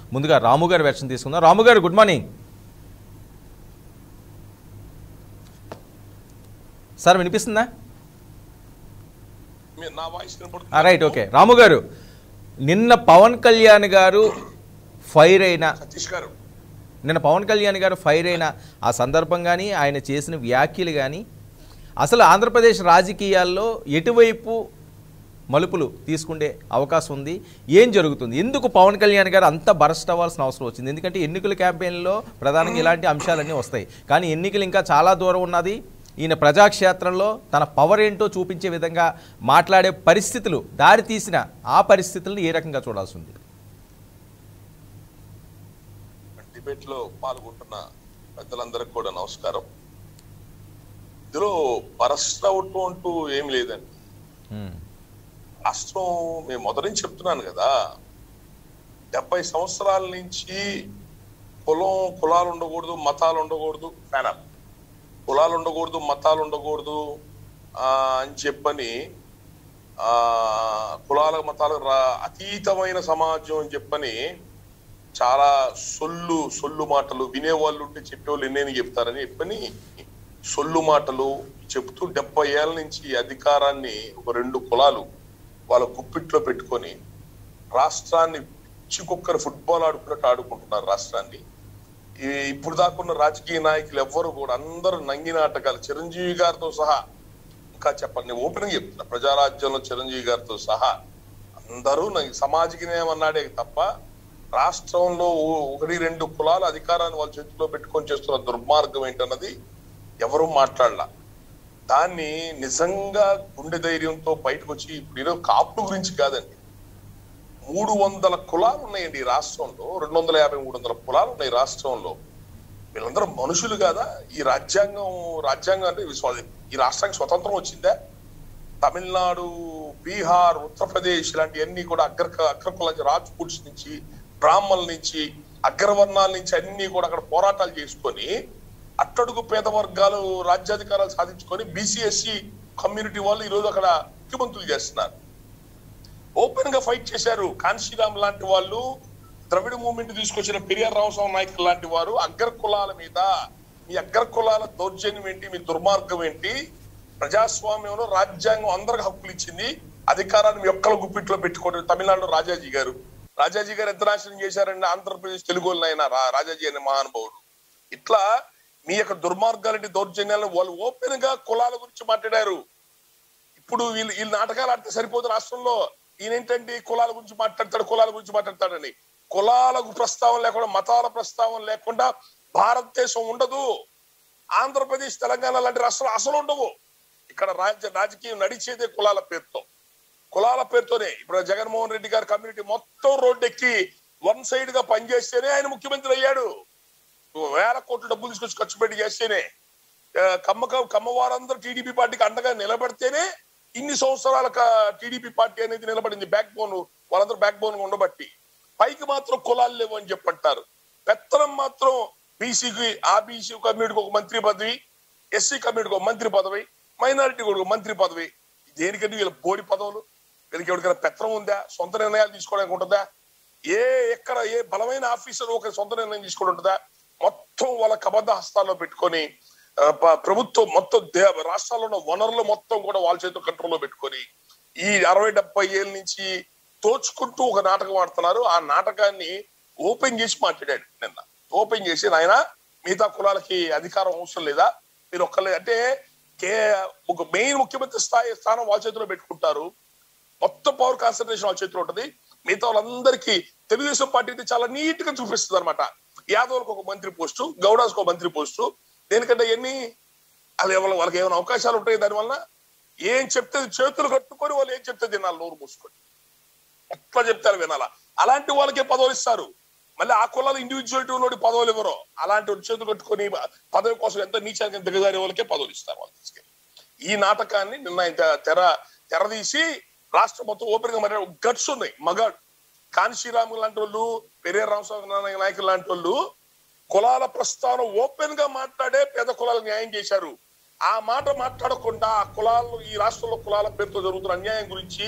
ముందుగా రాము గారి వెర్షన్ తీసుకుందాం రాము గారు గుడ్ మార్నింగ్ సార్ వినిపిస్తుందా మీ- నా వాయిస్ వినపడుతుంది ఆ, రైట్ ఓకే రాము గారు నిన్న పవన్ కళ్యాణ్ గారు ఫైర్ అయిన సతీష్ గారు నిన్న పవన్ కళ్యాణ్ గారు ఫైర్ అయిన ఆ సందర్భం కానీ ఆయన చేసిన వ్యాఖ్యలు కానీ అసలు ఆంధ్రప్రదేశ్ రాజకీయాల్లో ఎటువైపు మలుపులు తీసుకునే అవకాశం ఉంది ఏం జరుగుతుంది ఎందుకు పవన్ కళ్యాణ్ గారు అంత బరస్ట్ అవ్వాల్సిన అవసరం వచ్చింది ఎందుకంటే ఎన్నికల క్యాంపెయిన్లో ప్రధానంగా ఇలాంటి అంశాలన్నీ వస్తాయి కానీ ఎన్నికలు ఇంకా చాలా దూరం ఉన్నది ఈయన ప్రజాక్షేత్రంలో తన పవర్ ఏంటో చూపించే విధంగా మాట్లాడే పరిస్థితులు దారి తీసిన ఆ పరిస్థితులను ఏ రకంగా చూడాల్సి ఉంది డిబేట్ లో పాల్గొంటున్న పెద్దలందరికీ కూడా నమస్కారం ఇందులో పరస్త అవటం అంటూ ఏం లేదండి ఉమ్, రాష్ట్రం మేము మొదటి నుంచి చెప్తున్నాను కదా డెబ్బై సంవత్సరాల నుంచి కులం కులాలు ఉండకూడదు మతాలు ఉండకూడదు ఫ్యాన్ అప్. కులాలు ఉండకూడదు మతాలు ఉండకూడదు ఆ, అని చెప్పని ఆ కులాల మతాల రా- అతీతమైన సమాజం అని చెప్పని చాలా సొల్లు సొల్లు మాటలు వినేవాళ్ళు ఉంటే చెప్పేవాళ్ళు ఎన్నేని చెప్తారని చెప్పని సొల్లు మాటలు చెప్తూ డెబ్బై ఏళ్ళ నుంచి ఈ అధికారాన్ని ఒక రెండు కులాలు వాళ్ళ గుప్పిట్లో పెట్టుకొని రాష్ట్రాన్ని పిచ్చి కుక్కర్ ఫుట్బాల్ ఆడుకున్నట్టు ఆడుకుంటున్నారు రాష్ట్రాన్ని ఈ ఇప్పుడు దాకున్న రాజకీయ నాయకులు ఎవ్వరు కూడా అందరూ నంగి నాటకాలు చిరంజీవి గారితో సహా ఇంకా చెప్పండి నేను ఓపెన్ గా చెప్తున్నా ప్రజారాజ్యంలో చిరంజీవి గారితో సహా అందరూ నాకు సామాజిక న్యాయం అన్నాడే తప్ప రాష్ట్రంలో ఓ- ఒకటి రెండు కులాల అధికారాన్ని వాళ్ళ చేతిలో పెట్టుకొని చేస్తున్న దుర్మార్గం ఏంటన్నది ఎవరూ మాట్లాడలా దాన్ని నిజంగా గుండె ధైర్యంతో బయటకు వచ్చి ఇప్పుడు ఈరోజు కాపుల గురించి కాదండి మూడు వందల కులాలు ఉన్నాయండి ఈ రాష్ట్రంలో రెండు వందల యాభై మూడు వందల కులాలు ఉన్నాయి రాష్ట్రంలో వీళ్ళందరూ మనుషులు కాదా ఈ రాజ్యాంగం రాజ్యాంగం అంటే ఈ స్వ- ఈ రాష్ట్రానికి స్వతంత్రం వచ్చిందా తమిళనాడు బీహార్ ఉత్తరప్రదేశ్ ఇలాంటివన్నీ కూడా అగ్ర అగ్రకుల రాజ్పుట్స్ నుంచి బ్రాహ్మణుల నుంచి అగ్రవర్ణాల నుంచి అన్ని కూడా అక్కడ పోరాటాలు చేసుకొని అట్టడుగు పేద వర్గాలు రాజ్యాధికారాలు సాధించుకొని బీసీఎస్సీ కమ్యూనిటీ వాళ్ళు ఈ రోజు అక్కడ ముఖ్యమంత్రులు చేస్తున్నారు ఓపెన్ గా ఫైట్ చేశారు కాన్శీరామ్ లాంటి వాళ్ళు ద్రవిడ మూవ్మెంట్ తీసుకొచ్చిన పెరియార్ రామస్వామి నాయకులు లాంటి వారు అగ్ర కులాల మీద మీ అగ్ర కులాల దౌర్జన్యం ఏంటి మీ దుర్మార్గం ఏంటి ప్రజాస్వామ్యంలో రాజ్యాంగం అందరికి హక్కులు ఇచ్చింది అధికారాన్ని మీ ఒక్కల గుప్పిట్లో పెట్టుకోండి తమిళనాడులో రాజాజీ గారు రాజాజీ గారు ఎంత నాశనం చేశారండి ఆంధ్రప్రదేశ్ తెలుగు ఆయన రాజాజీ అనే మహానుభావుడు ఇట్లా మీ యొక్క దుర్మార్గాలంటి దౌర్జన్యాలను వాళ్ళు ఓపెన్ గా కులాల గురించి మాట్లాడారు ఇప్పుడు వీళ్ళు వీళ్ళు నాటకాలు ఆడితే సరిపోదు రాష్ట్రంలో ఈయన ఏంటంటే కులాల గురించి మాట్లాడతాడు కులాల గురించి మాట్లాడతాడని కులాలకు ప్రస్తావన లేకుండా మతాల ప్రస్తావన లేకుండా భారతదేశం ఉండదు ఆంధ్రప్రదేశ్ తెలంగాణ లాంటి రాష్ట్రాలు అసలు ఉండవు ఇక్కడ రాజ్య రాజకీయం నడిచేదే కులాల పేరుతో కులాల పేరుతోనే ఇప్పుడు జగన్మోహన్ రెడ్డి గారి కమ్యూనిటీ మొత్తం రోడ్డెక్కి వన్ సైడ్ గా పనిచేస్తేనే ఆయన ముఖ్యమంత్రి అయ్యాడు వేల కోట్ల డబ్బులు తీసుకొచ్చి ఖర్చు పెట్టి చేస్తేనే ఆ, కమ్మక కమ్మవారందరూ టీడీపీ పార్టీకి అండగా నిలబడితేనే ఇన్ని సంవత్సరాల టీడీపీ పార్టీ అనేది నిలబడింది బ్యాక్ బోన్ వాళ్ళందరూ బ్యాక్ బోన్ ఉండబట్టి పైకి మాత్రం కులాలు లేవు అని చెప్పంటారు పెత్తనం మాత్రం బీసీకి ఆ బీసీ కమ్యూనిటీకి ఒక మంత్రి పదవి ఎస్సీ కమ్యూనిటీకి ఒక మంత్రి పదవి మైనారిటీ కూడా ఒక మంత్రి పదవి దేనికంటే వీళ్ళ బోడి పదవులు వీళ్ళకి ఎవరికైనా పెత్తనం ఉందా సొంత నిర్ణయాలు తీసుకోవడానికి ఉంటుందా ఏ ఎక్కడ ఏ బలమైన ఆఫీసర్ ఒక సొంత నిర్ణయం తీసుకుని ఉంటుందా మొత్తం వాళ్ళ కబద్ధ హస్తాల్లో పెట్టుకొని ఆ, ప- ప్రభుత్వం మొత్తం దే- రాష్ట్రాల్లో ఉన్న వనరులు మొత్తం కూడా వాళ్ళ చేతిలో కంట్రోల్లో పెట్టుకొని ఈ అరవై డెబ్బై ఏళ్ళ నుంచి తోచుకుంటూ ఒక నాటకం ఆడుతున్నారు ఆ నాటకాన్ని ఓపెన్ చేసి మాట్లాడాడు నిన్న ఓపెన్ చేసి నాయన మిగతా కులాలకి అధికారం అవసరం లేదా మీరు ఒక్కలే అంటే కే ఒక మెయిన్ ముఖ్యమంత్రి స్థాయి స్థానం వాళ్ళ చేతిలో పెట్టుకుంటారు మొత్తం పవర్ కాన్సన్ట్రేషన్ వాళ్ళ చేతిలో ఉంటది మిగతా వాళ్ళందరికీ తెలుగుదేశం పార్టీ అయితే చాలా నీట్ గా చూపిస్తుంది అనమాట యాదవ్లకు ఒక మంత్రి పోస్టు గౌడాస్కి ఒక మంత్రి పోస్టు దేనికంటే ఎన్ని వాళ్ళు ఎవరు వాళ్ళకి ఏమైనా అవకాశాలు ఉంటాయి దానివల్ల ఏం చెప్తే చేతులు కట్టుకొని వాళ్ళు ఏం చెప్తే తినాలి నోరు మూసుకొని ఎట్లా చెప్తారు వినాలా అలాంటి వాళ్ళకే పదవులు ఇస్తారు మళ్ళీ ఆ కులాలు ఇండివిజువాలిటీ ఉన్నోడి పదవులు ఇవ్వరు అలాంటి వాడి చేతులు కట్టుకొని పదవి కోసం ఎంత నీచానికి దిగజారే వాళ్ళకే పదవులు ఇస్తారు వాళ్ళు తీసుకెళ్ళి ఈ నాటకాన్ని నిన్న ఆయన తె- తెర తెరదీసి రాష్ట్రం మొత్తం ఓపెన్ గా మరి గట్స్ ఉన్నాయి మగాడు కాన్శీరాము లాంటి వాళ్ళు పెరియర్ రామస్వామి నాయకులు లాంటి వాళ్ళు కులాల ప్రస్తావన ఓపెన్ గా మాట్లాడే పేద కులాలకు న్యాయం చేశారు ఆ మాట మాట్లాడకుండా ఆ కులాలు ఈ రాష్ట్రంలో కులాల పేరుతో జరుగుతున్న అన్యాయం గురించి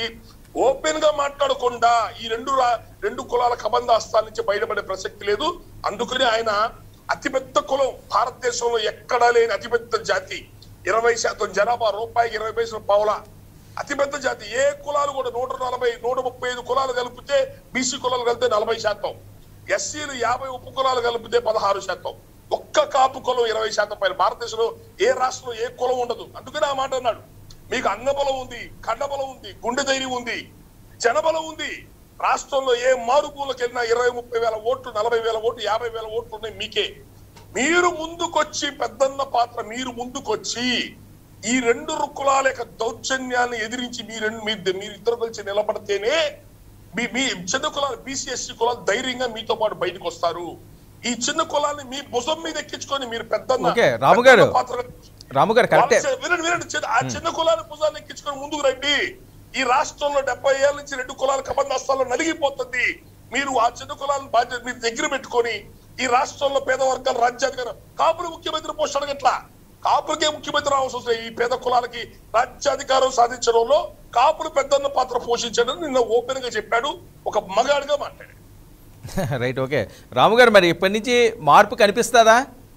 ఓపెన్ గా మాట్లాడకుండా ఈ రెండు రా- రెండు కులాల కబంధ హస్తాల నుంచి బయటపడే ప్రసక్తి లేదు అందుకని ఆయన అతిపెద్ద కులం భారతదేశంలో ఎక్కడా లేని అతిపెద్ద జాతి ఇరవై శాతం జనాభా రూపాయికి ఇరవై పైసలు పావుల అతిపెద్ద జాతి ఏ కులాలు కూడా నూట నలభై నూట ముప్పై ఐదు కులాలు కలిపితే బీసీ కులాలు కలిపితే నలభై శాతం ఎస్సీలు యాభై ఉప కులాలు కలిపితే పదహారు శాతం ఒక్క కాపు కులం ఇరవై శాతం పైన భారతదేశంలో ఏ రాష్ట్రంలో ఏ కులం ఉండదు అందుకని ఆ మాట అన్నాడు మీకు అంగబలం ఉంది కండబలం ఉంది గుండె ధైర్యం ఉంది జనబలం ఉంది రాష్ట్రంలో ఏ మారుమూలకు వెళ్ళినా ఇరవై ముప్పై వేల ఓట్లు నలభై వేల ఓట్లు యాభై వేల ఓట్లు ఉన్నాయి మీకే మీరు ముందుకొచ్చి పెద్దన్న పాత్ర మీరు ముందుకొచ్చి ఈ రెండు కులాల యొక్క దౌర్జన్యాన్ని ఎదిరించి మీ రెండు మీ మీరు ఇద్దరు కలిసి నిలబడితేనే మీ మీ చిన్న కులాలు బీసీఎస్సీ కులాలు ధైర్యంగా మీతో పాటు బయటకు వస్తారు ఈ చిన్న కులాన్ని మీ భుజం మీద ఎక్కించుకొని మీరు పెద్దన్న ఓకే, రాము గారు. పెద్దన్న పాత్ర రాము గారు కరెక్టే వాళ్ళ- వినండి వినండి చిన్న- ఆ చిన్న కులాన్ని భుజాన్ని ఎక్కించుకొని ముందుకు రండి ఈ రాష్ట్రంలో డెబ్బై ఏళ్ళ నుంచి రెండు కులాల కబంధస్తాల్లో నలిగిపోతుంది మీరు ఆ చిన్న కులాలను బాధ్యత మీరు దగ్గర పెట్టుకొని ఈ రాష్ట్రంలో పేద వర్గాల రాజ్యాధికారం కాపులు ముఖ్యమంత్రి పోస్ట్ అడగట్లా కాపులకే ముఖ్యమంత్రి రావాల్సి వస్తుంది ఈ పేద కులాలకి రాజ్యాధికారం సాధించడంలో కాపులు పెద్దన్న పాత్ర పోషించడం నిన్న ఓపెన్ గా చెప్పాడు ఒక మగాడిగా మాట్లాడాడు రైట్ ఓకే రాము గారు మరి ఇప్పటి నుంచి మార్పు కనిపిస్తుందా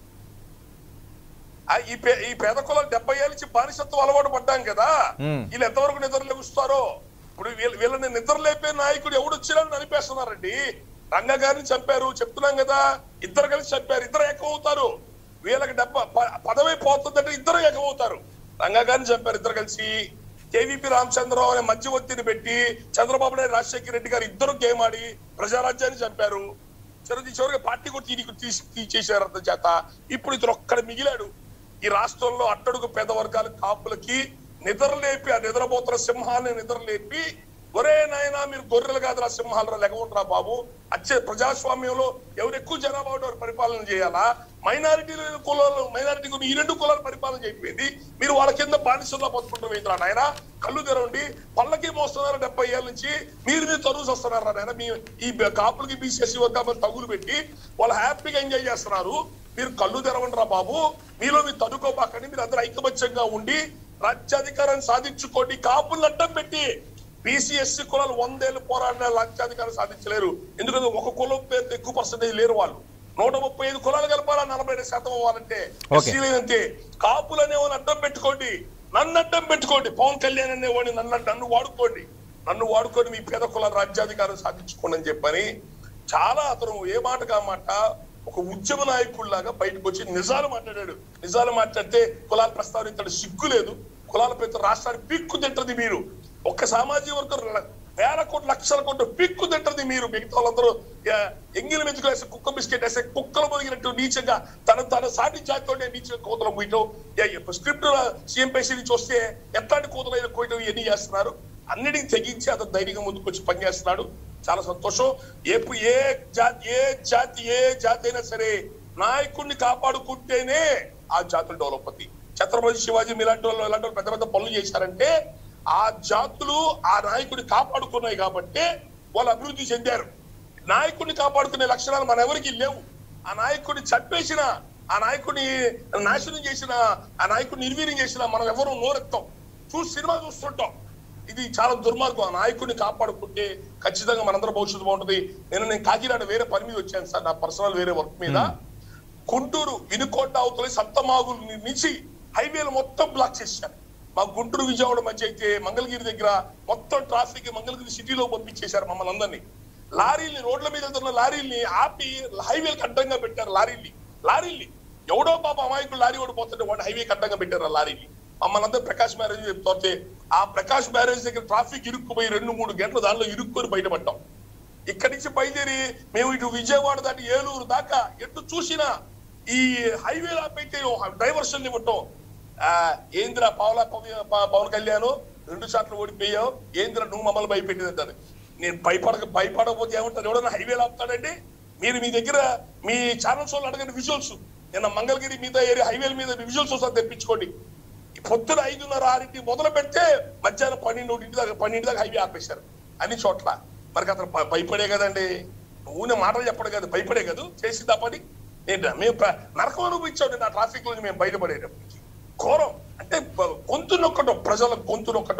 ఆ ఈ పే ఈ పేద కులాలు డెబ్బై ఏళ్ళ నుంచి బానిసత్వం అలవాటు పడ్డాం కదా మ్మ్. వీళ్ళు ఎంతవరకు నిద్ర లేగుస్తారో ఇప్పుడు వీళ్ళ వీళ్ళని నిద్ర లేపే నాయకుడు ఎవడు వచ్చినా నలిపేస్తున్నారండి రంగా గారిని చంపారు చెప్తున్నాం కదా ఇద్దరు కలిసి చంపారు ఇద్దరు ఏకమవుతారు వీళ్ళకి డెబ్బ ప- పదవి పోతుందంటే ఇద్దరు ఏకమవుతారు రంగా గారిని చంపారు ఇద్దరు కలిసి కేవీపీ రామచంద్రరావు అనే మధ్యవర్తిని పెట్టి చంద్రబాబు నాయుడు రాజశేఖర రెడ్డి గారు ఇద్దరు గేమ్ ఆడి ప్రజారాజ్యాన్ని చంపారు చివరికి చివరికి పార్టీ కూడా తీరి తీసి తీసేశారు అతని చేత ఇప్పుడు ఇతను ఒక్కడ మిగిలాడు ఈ రాష్ట్రంలో అట్టడుగు పేద వర్గాల కాపులకి నిద్రలేపి ఆ నిద్రపోతున్న సింహాన్ని నిద్రలేపి ఒరే నాయనా మీరు గొర్రెలు కాదురా సింహాలు లెగవుంటరా బాబు అచ్చే ప్రజాస్వామ్యంలో ఎవరు ఎక్కువ జనాభా ఉన్నవారు పరిపాలన చేయాలా మైనారిటీ కులాలు మైనారిటీ ఈ రెండు కులాలు పరిపాలన చేయకపోయింది మీరు వాళ్ళ కింద బానిసల్లో బతుకుంటారు ఏంద్రా నాయన కళ్ళు తెరవండి పళ్ళకి మోస్తున్నారు డెబ్బై ఏళ్ళ నుంచి మీరు మీరు తరువు వస్తున్నారా నాయన మీ ఈ కాపులకి బీసీఎస్సీ వర్గాలు తగులు పెట్టి వాళ్ళు హ్యాపీగా ఎంజాయ్ చేస్తున్నారు మీరు కళ్ళు తెరవండిరా బాబు మీలో మీరు తడుకోబాకండి మీరు అందరూ ఐకమత్యంగా ఉండి రాజ్యాధికారాన్ని సాధించుకోండి కాపులను అడ్డం పెట్టి బీసీఎస్సీ కులాలు వందేళ్ళు పోరాడిన రాజ్యాధికారం సాధించలేరు ఎందుకంటే ఒక కులం పేరు ఎక్కువ పర్సెంటేజ్ లేరు వాళ్ళు నూట ముప్పై ఐదు కులాలు కలపాలా నలభై ఐదు శాతం అవ్వాలంటే Okay. ఎస్సీలు అంతే కాపులు అనేవాడిని అడ్డం పెట్టుకోండి నన్ను అడ్డం పెట్టుకోండి పవన్ కళ్యాణ్ అనేవాడిని నన్ను నన్ను వాడుకోండి నన్ను వాడుకొని మీ పేద కులాల రాజ్యాధికారం సాధించుకోండి అని చెప్పని చాలా అతను ఏ మాట కామాట ఒక ఉద్యమ నాయకుడిలాగా బయటకు వచ్చి నిజాలు మాట్లాడాడు నిజాలు మాట్లాడితే కులాలు ప్రస్తావించాడు సిగ్గు లేదు కులాల పేరు రాష్ట్రాన్ని పిక్కు తింటది మీరు ఒక్క సామాజిక వర్గం ల- వేల కోట్ల లక్షల కోట్ల పిక్కు తింటది మీరు మిగతా వాళ్ళందరూ ఆ, ఎంగిలి మెతుకులు వేసే కుక్క బిస్కెట్ వేసే కుక్కలు మొదిగినట్టు నీచంగా తన తన సాటి జాతితోనే నీచ కోతలు పోయటం స్క్రిప్ట్ సీఎం పేసీ నుంచి వస్తే ఎట్లాంటి కోతలు అయినా కోయటం ఇవన్నీ చేస్తున్నారు అన్నిటికీ తెగించి అతను ధైర్యంగా ముందుకు వచ్చి పనిచేస్తున్నాడు చాలా సంతోషం ఎప్పుడు ఏ జాతి ఏ జాతి ఏ జాతి అయినా సరే నాయకుడిని కాపాడుకుంటేనే ఆ జాతులు డెవలప్ అవుతాయి ఛత్రపతి శివాజీ ఇలాంటి వాళ్ళు ఇలాంటి వాళ్ళు పెద్ద పెద్ద పనులు చేశారంటే ఆ జాతులు ఆ నాయకుడిని కాపాడుకున్నాయి కాబట్టి వాళ్ళు అభివృద్ధి చెందారు నాయకుడిని కాపాడుకునే లక్షణాలు మన ఎవరికి లేవు ఆ నాయకుడిని చంపేసిన ఆ నాయకుడిని నాశనం చేసిన ఆ నాయకుడిని నిర్వీర్యం చేసిన మనం ఎవరు నోరెత్తాం చూసి సినిమా చూస్తుంటాం ఇది చాలా దుర్మార్గం ఆ నాయకుడిని కాపాడుకుంటే ఖచ్చితంగా మనందరం భవిష్యత్తు బాగుంటుంది నేను నేను కాకినాడ వేరే పని మీద వచ్చాను సార్ నా పర్సనల్ వేరే వర్క్ మీద గుంటూరు వినుకొండ అవతల సంతమాగులు నుంచి హైవేలు మొత్తం బ్లాక్ చేశారు మా గుంటూరు విజయవాడ మధ్య అయితే మంగళగిరి దగ్గర మొత్తం ట్రాఫిక్ మంగళగిరి సిటీలో పంపించేశారు మమ్మల్ని అందరినీ లారీల్ని రోడ్ల మీద వెళ్తున్న లారీల్ని ఆపి హైవేలకు అడ్డంగా పెట్టారు లారీల్ని లారీల్ని ఎవడో పాప అమాయకులు లారీ కూడా పోతుంటే వాడు హైవే అడ్డంగా పెట్టారు ఆ లారీని మమ్మల్ని అందరూ ప్రకాష్ మ్యారేజ్ చెప్తే ఆ ప్రకాష్ మ్యారేజ్ దగ్గర ట్రాఫిక్ ఇరుక్కుపోయి రెండు మూడు గంటలు దానిలో ఇరుక్కొని బయటపడ్డాం ఇక్కడి నుంచి బయలుదేరి మేము ఇటు విజయవాడ దాటి ఏలూరు దాకా ఎటు చూసినా ఈ హైవే ఆపైతే డైవర్షన్ ఇవ్వటం ఆ, ఏంద్రా పవల పవ- ప- పవన్ కళ్యాణ్ రెండు సార్లు ఓడిపోయావు ఏంద్రా నువ్వు మమ్మల్ని భయపెట్టిందంటారు నేను భయపడక భయపడకపోతే ఏమంటారు ఎవడన్నా హైవే ఆపుతాడండి మీరు మీ దగ్గర మీ ఛానల్స్ వాళ్ళు అడగండి విజువల్స్ నిన్న మంగళగిరి మీద ఏరియా హైవేల మీద విజువల్స్ ఒకసారి తెప్పించుకోండి పొద్దున ఐదున్నర ఆరింటి మొదలు పెడితే మధ్యాహ్నం పన్నెండింటి దాకా పన్నెండు దాకా హైవే ఆపేశారు అన్ని చోట్ల మరి అతను భ- భయపడే కదండి ఊనే మాటలు చెప్పడం కాదు భయపడే కదా చేసిందా పని ఏంటి మేము ప్ర- నరకం అనుభవించాం నా ట్రాఫిక్ లో మేము బయటపడేటప్పటికి ఘోరం అంటే బ- గొంతు నొక్కటం ప్రజల గొంతు నొక్కటం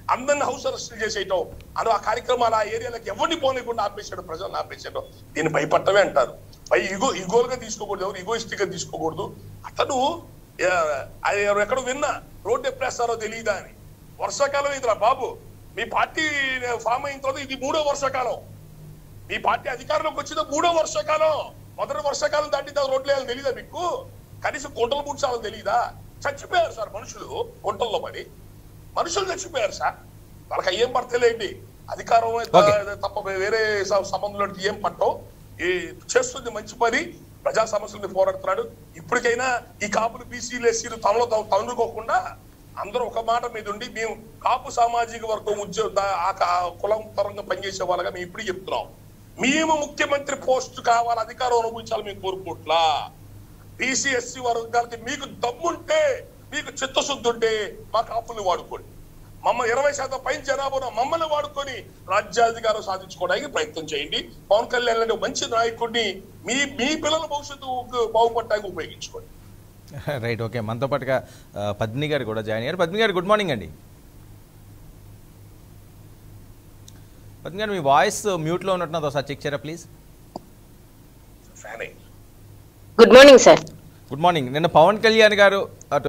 అందరిని హౌస్ అరెస్ట్ చేసేయటం అని ఆ కార్యక్రమాలు ఆ ఏరియాలకు ఎవరిని పోనీయకుండా ఆపేశాడు ప్రజలను ఆపేశాడు దీన్ని భయపడటమే అంటారు పై ఇగో ఇగోలుగా తీసుకోకూడదు ఎవరు ఇగోయిస్టిక్ గా తీసుకోకూడదు అతను ఆ, అది ఎవరు ఎక్కడ విన్నా రోడ్డు ఎప్పుడేస్తారో తెలియదా అని వర్షాకాలం ఇదిరా బాబు మీ పార్టీ ఫామ్ అయిన తర్వాత ఇది మూడో వర్షాకాలం మీ పార్టీ అధికారంలోకి వచ్చిన మూడో వర్షాకాలం మొదటి వర్షాకాలం దాటి రోడ్లు వేయాలని తెలియదా మీకు కనీసం గుంటలు పూడ్చాలని తెలియదా చచ్చిపోయారు సార్ మనుషులు గుంటల్లో పడి మనుషులు చచ్చిపోయారు సార్ వాళ్ళకి ఏం పడతలేండి అధికారం Okay. తప్ప వేరే స- సంబంధంలో ఏం పట్టం ఈ చేస్తుంది మంచి పని ప్రజా సమస్యల మీద పోరాడుతున్నాడు ఇప్పటికైనా ఈ కాపులు బీసీలు ఎస్సీలు తమలో తాము తన్నుకోకుండా అందరూ ఒక మాట మీద ఉండి మేము కాపు సామాజిక వర్గం ఉద్యోగ దా- ఆ కా- కులం పరంగా పనిచేసే వాళ్ళగా మేము ఇప్పుడు చెప్తున్నాం మేము ముఖ్యమంత్రి పోస్ట్ కావాలి అధికారం అనుభవించాలి మేము కోరుకుంటున్నా బీసీ ఎస్సీ వర్గాలకి మీకు దమ్ముంటే మీకు చిత్తశుద్ధి ఉంటే మా కాపుల్ని వాడుకోండి మమ్మ ఇరవై శాతం పైన జనాభా ఉన్న మమ్మల్ని వాడుకొని రాజ్యాధికారం సాధించుకోవడానికి ప్రయత్నం చేయండి పవన్ కళ్యాణ్ లాంటి ఒక మంచి నాయకుడిని మీ మీ పిల్లల భవిష్యత్తు బాగుపడటానికి ఉపయోగించుకోండి రైట్ ఓకే మనతో పాటుగా ఆ, పద్మిని గారు కూడా జాయిన్ అయ్యారు పద్మిని గారు గుడ్ మార్నింగ్ అండి పద్మిని గారు మీ వాయిస్ మ్యూట్లో ఉన్నట్టున్నది ఒకసారి చెక్ చేయరా ప్లీజ్ ఫ్యాన్ అయ్యి good morning sir good morning నిన్న పవన్ కళ్యాణ్ గారు అటు